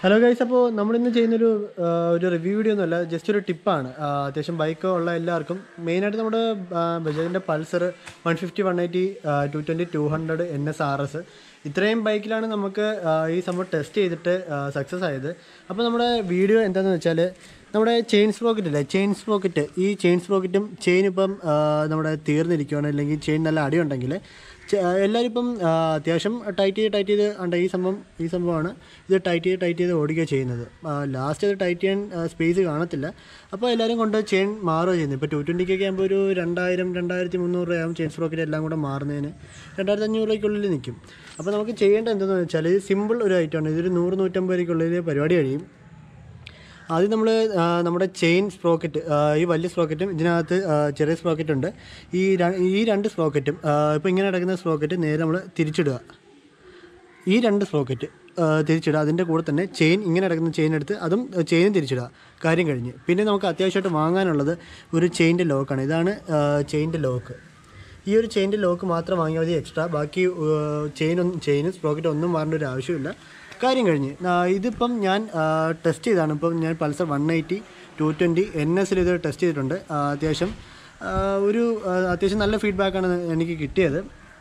hello guys അപ്പോൾ നമ്മളിന്ന് ചെയ്യുന്നൊരു ആ, ഒരു റിവ്യൂ വീഡിയോ ഒന്നുമല്ല ജസ്റ്റ് ഒരു ടിപ്പാണ് അത്യാവശ്യം ബൈക്ക് ഉള്ള എല്ലാവർക്കും മെയിനായിട്ട് നമ്മുടെ ആ, ബജാജിൻ്റെ Pulsar one fifty one eighty two twenty two hundred N S R S ഇത്രയും ബൈക്കിലാണ് നമുക്ക് ആ, ഈ സംഭവം ടെസ്റ്റ് ചെയ്തിട്ട് സക്സസ് ആയത് അപ്പോൾ നമ്മുടെ വീഡിയോ എന്താണെന്ന് വെച്ചാൽ നമ്മുടെ ചെയിൻ സ്പ്രോക്കറ്റ് ഇല്ലേ ചെയിൻ സ്പ്രോക്കറ്റ് ഈ ചെയിൻ സ്പ്രോക്കറ്റും ചെയിൻ ഇപ്പം ആ, നമ്മുടെ തീർന്നിരിക്കുകയാണ് അല്ലെങ്കിൽ ചെയിൻ നല്ല അടിയുണ്ടെങ്കിൽ ചെ- എല്ലാവരും ഇപ്പം ആ, അത്യാവശ്യം ടൈറ്റ് ചെയ്ത് ടൈറ്റ് ചെയ്ത് ഉണ്ട് ഈ സംഭവം ഈ സംഭവമാണ് ഇത് ടൈറ്റ് ചെയ്ത് ടൈറ്റ് ചെയ്ത് ഓടിക്കുക ചെയ്യുന്നത് ലാസ്റ്റ് അത് ടൈറ്റ് ചെയ്യാൻ സ്പേസ് കാണത്തില്ല അപ്പോൾ എല്ലാവരും കൊണ്ട് ചെയിൻ മാറുക ചെയ്യുന്നത് ഇപ്പോൾ ടു ട്വൻറ്റിക്കൊക്കെ ആകുമ്പോൾ ഒരു രണ്ടായിരം രണ്ടായിരത്തി മുന്നൂറ് രൂപയാകും ചെയിൻ സ്പ്രോക്കറ്റ് എല്ലാം കൂടെ മാറുന്നതിന് രണ്ടായിരത്തി അഞ്ഞൂറ് രൂപയ്ക്കുള്ളിൽ നിൽക്കും അപ്പോൾ നമുക്ക് ചെയ്യേണ്ടത് എന്തെന്ന് വെച്ചാൽ ഇത് സിമ്പിൾ ഒരു ഐറ്റമാണ് ഇതൊരു നൂറ് നൂറ്റമ്പത് രൂപയ്ക്കുള്ളിൽ പരിപാടി കഴിയും ആദ്യം നമ്മൾ നമ്മുടെ ചെയിൻ സ്പ്രോക്കറ്റ് ഈ വലിയ സ്പ്രോക്കറ്റും ഇതിനകത്ത് ആ, ചെറിയ സ്പ്രോക്കറ്റ് ഉണ്ട് ഈ ര- ഈ രണ്ട് സ്പ്രോക്കറ്റും ഇപ്പോൾ ഇങ്ങനെ കിടക്കുന്ന സ്പ്രോക്കറ്റ് നേരെ നമ്മൾ തിരിച്ചിടുക ഈ രണ്ട് സ്പ്രോക്കറ്റ് തിരിച്ചിടുക അതിൻ്റെ കൂടെ തന്നെ ചെയിൻ ഇങ്ങനെ കിടക്കുന്ന ചെയിൻ എടുത്ത് അതും ചെയിനും തിരിച്ചിടുക കാര്യം കഴിഞ്ഞ് പിന്നെ നമുക്ക് അത്യാവശ്യമായിട്ട് വാങ്ങാനുള്ളത് ഒരു ചെയിൻ്റെ ലോക്കാണ് ഇതാണ് ചെയിൻ്റെ ലോക്ക് ഈ ഒരു ചെയിൻ്റെ ലോക്ക് മാത്രം വാങ്ങിയാൽ മതി എക്സ്ട്രാ ബാക്കി ചെയിൻ ഒന്നും ചെയിനും സ്പ്രോക്കറ്റ് ഒന്നും മാറേണ്ട ഒരു ആവശ്യമില്ല കാര്യം കഴിഞ്ഞ് ആ, ഇതിപ്പം ഞാൻ ടെസ്റ്റ് ചെയ്താണ് ഇപ്പം ഞാൻ Pulsar one eighty two twenty N എസിൽ ഇത് ടെസ്റ്റ് ചെയ്തിട്ടുണ്ട് ആ, അത്യാവശ്യം ആ, ഒരു ആ, അത്യാവശ്യം നല്ല ഫീഡ്ബാക്കാണ് എനിക്ക് കിട്ടിയത്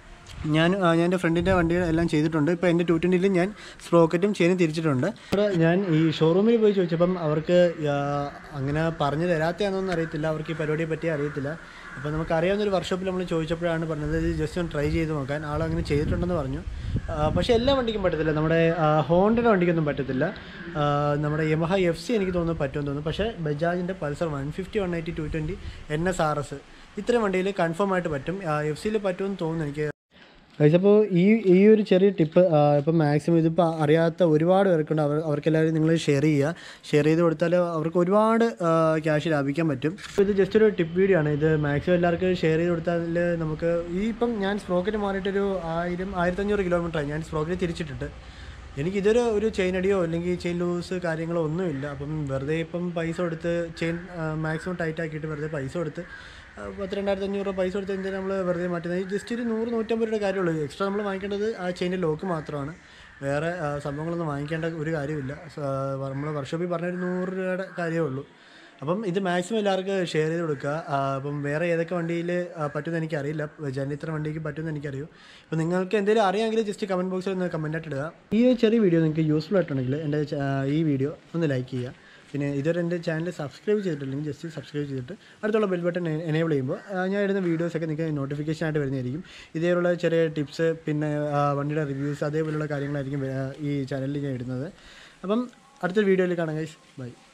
ഞാൻ ആ, ഞാൻ എൻ്റെ ഫ്രണ്ടിൻ്റെ വണ്ടി എല്ലാം ചെയ്തിട്ടുണ്ട് ഇപ്പോൾ എൻ്റെ ടു ട്വൻറ്റിയിൽ ഞാൻ സ്പ്രോക്കറ്റും ചെയിനും തിരിച്ചിട്ടുണ്ട് ഇവിടെ ഞാൻ ഈ ഷോറൂമിൽ പോയി ചോദിച്ചപ്പം അവർക്ക് ആ, അങ്ങനെ പറഞ്ഞു തരാത്തയാണെന്നൊന്നും അറിയത്തില്ല അവർക്ക് ഈ പരിപാടിയെ പറ്റി അറിയത്തില്ല അപ്പോൾ നമുക്ക് അറിയാവുന്ന ഒരു വർക്ക്ഷോപ്പിൽ നമ്മൾ ചോദിച്ചപ്പോഴാണ് പറഞ്ഞത് ഇത് ജസ്റ്റ് ഒന്ന് ട്രൈ ചെയ്ത് നോക്കാൻ ആൾ അങ്ങനെ ചെയ്തിട്ടുണ്ടെന്ന് പറഞ്ഞു ആ, പക്ഷേ എല്ലാ വണ്ടിക്കും പറ്റത്തില്ല നമ്മുടെ ആ, ഹോണ്ടയുടെ വണ്ടിക്കൊന്നും പറ്റത്തില്ല ആ, നമ്മുടെ യമഹ എഫ് സി എനിക്ക് തോന്നുന്നു പറ്റുമെന്ന് തോന്നുന്നു പക്ഷേ ബജാജിൻ്റെ Pulsar one fifty one eighty two twenty N S R S ഇത്രയും വണ്ടിയിൽ കൺഫേം ആയിട്ട് പറ്റും എഫ് സിയിൽ പറ്റുമെന്ന് തോന്നുന്നു എനിക്ക് അപ്പോൾ ഈ ഈ ഒരു ചെറിയ ടിപ്പ് ഇപ്പം മാക്സിമം ഇതിപ്പോൾ അറിയാത്ത ഒരുപാട് പേർക്കുണ്ട് അവർ അവർക്കെല്ലാവരും നിങ്ങൾ ഷെയർ ചെയ്യുക ഷെയർ ചെയ്ത് കൊടുത്താൽ അവർക്ക് ഒരുപാട് ക്യാഷ് ലാഭിക്കാൻ പറ്റും അപ്പോൾ ഇത് ജസ്റ്റ് ഒരു ടിപ്പ് വീഡിയോ ആണ് ഇത് മാക്സിമം എല്ലാവർക്കും ഷെയർ ചെയ്ത് കൊടുത്താൽ നമുക്ക് ഈ ഇപ്പം ഞാൻ സ്പ്രോക്കറ്റ് മാറിയിട്ടൊരു ആയിരം ആയിരത്തഞ്ഞൂറ് കിലോമീറ്ററായി ഞാൻ സ്പ്രോക്കറ്റ് തിരിച്ചിട്ടിട്ട് എനിക്ക് ഇതൊരു ഒരു ചെയിൻ അടിയോ അല്ലെങ്കിൽ ചെയിൻ ലൂസ് കാര്യങ്ങളോ ഒന്നുമില്ല അപ്പം വെറുതെ ഇപ്പം പൈസ കൊടുത്ത് ചെയിൻ മാക്സിമം ടൈറ്റ് ആക്കിയിട്ട് വെറുതെ പൈസ കൊടുത്ത് ആ, പത്ത് രണ്ടായിരത്തി അഞ്ഞൂറ് രൂപ പൈസ കൊടുത്ത് എന്തിനാണ് നമ്മൾ വെറുതെ മാറ്റുന്നത് ഈ ജസ്റ്റ് ഒരു നൂറ് നൂറ്റമ്പത് രൂപയുടെ കാര്യമുള്ളൂ എക്സ്ട്രാ നമ്മൾ വാങ്ങിക്കേണ്ടത് ആ ചെയിൻ്റെ ലോക്ക് മാത്രമാണ് വേറെ ആ, സംഭവങ്ങളൊന്നും വാങ്ങിക്കേണ്ട ഒരു കാര്യമില്ല നമ്മൾ വർക്ക്ഷോപ്പിൽ പറഞ്ഞൊരു നൂറ് രൂപയുടെ കാര്യമേ ഉള്ളൂ അപ്പം ഇത് മാക്സിമം എല്ലാവർക്കും ഷെയർ ചെയ്ത് കൊടുക്കുക ആ, അപ്പം വേറെ ഏതൊക്കെ വണ്ടിയിൽ പറ്റുമെന്ന് എനിക്കറിയില്ല ജനിത്ര വണ്ടിക്ക് പറ്റുമെന്ന് എനിക്കറിയൂ അപ്പോൾ നിങ്ങൾക്ക് എന്തെങ്കിലും അറിയാമെങ്കിൽ ജസ്റ്റ് കമൻറ്റ് ബോക്സിൽ ഒന്ന് കമൻ്റ് ആയിട്ട് ഇടുക ഈ ഒരു ചെറിയ വീഡിയോ നിങ്ങൾക്ക് യൂസ്ഫുൾ ആയിട്ടുണ്ടെങ്കിൽ എൻ്റെ ചാ- ഈ വീഡിയോ ഒന്ന് ലൈക്ക് ചെയ്യുക പിന്നെ ഇതുവരെ എൻ്റെ ചാനൽ സബ്സ്ക്രൈബ് ചെയ്തിട്ടില്ലെങ്കിൽ ജസ്റ്റ് സബ്സ്ക്രൈബ് ചെയ്തിട്ട് അടുത്തുള്ള ബെൽ ബട്ടൺ എനേബിൾ ചെയ്യുമ്പോൾ ആ, ഞാൻ ഇടുന്ന വീഡിയോസൊക്കെ നിങ്ങൾക്ക് നോട്ടിഫിക്കേഷൻ ആയിട്ട് വരുന്നതായിരിക്കും ഇതേപോലുള്ള ചെറിയ ടിപ്സ് പിന്നെ ആ, വണ്ടിയുടെ റിവ്യൂസ് അതേപോലുള്ള കാര്യങ്ങളായിരിക്കും വേ- ഈ ചാനലിൽ ഞാൻ ഇടുന്നത് അപ്പം അടുത്തൊരു വീഡിയോയിൽ കാണാം ഗൈസ് ബൈ